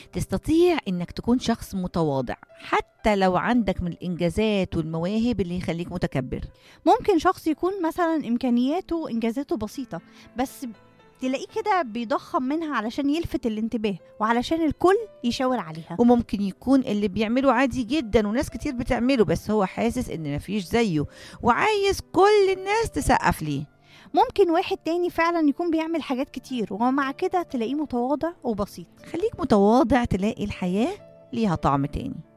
تستطيع انك تكون شخص متواضع حتى لو عندك من الانجازات والمواهب اللي يخليك متكبر ممكن شخص يكون مثلا امكانياته انجازاته بسيطه بس تلاقيه كده بيضخم منها علشان يلفت الانتباه وعلشان الكل يشاور عليها وممكن يكون اللي بيعمله عادي جدا وناس كتير بتعمله بس هو حاسس ان مفيش زيه وعايز كل الناس تسقف ليه ممكن واحد تاني فعلا يكون بيعمل حاجات كتير ومع كده تلاقيه متواضع وبسيط خليك متواضع تلاقي الحياة ليها طعم تاني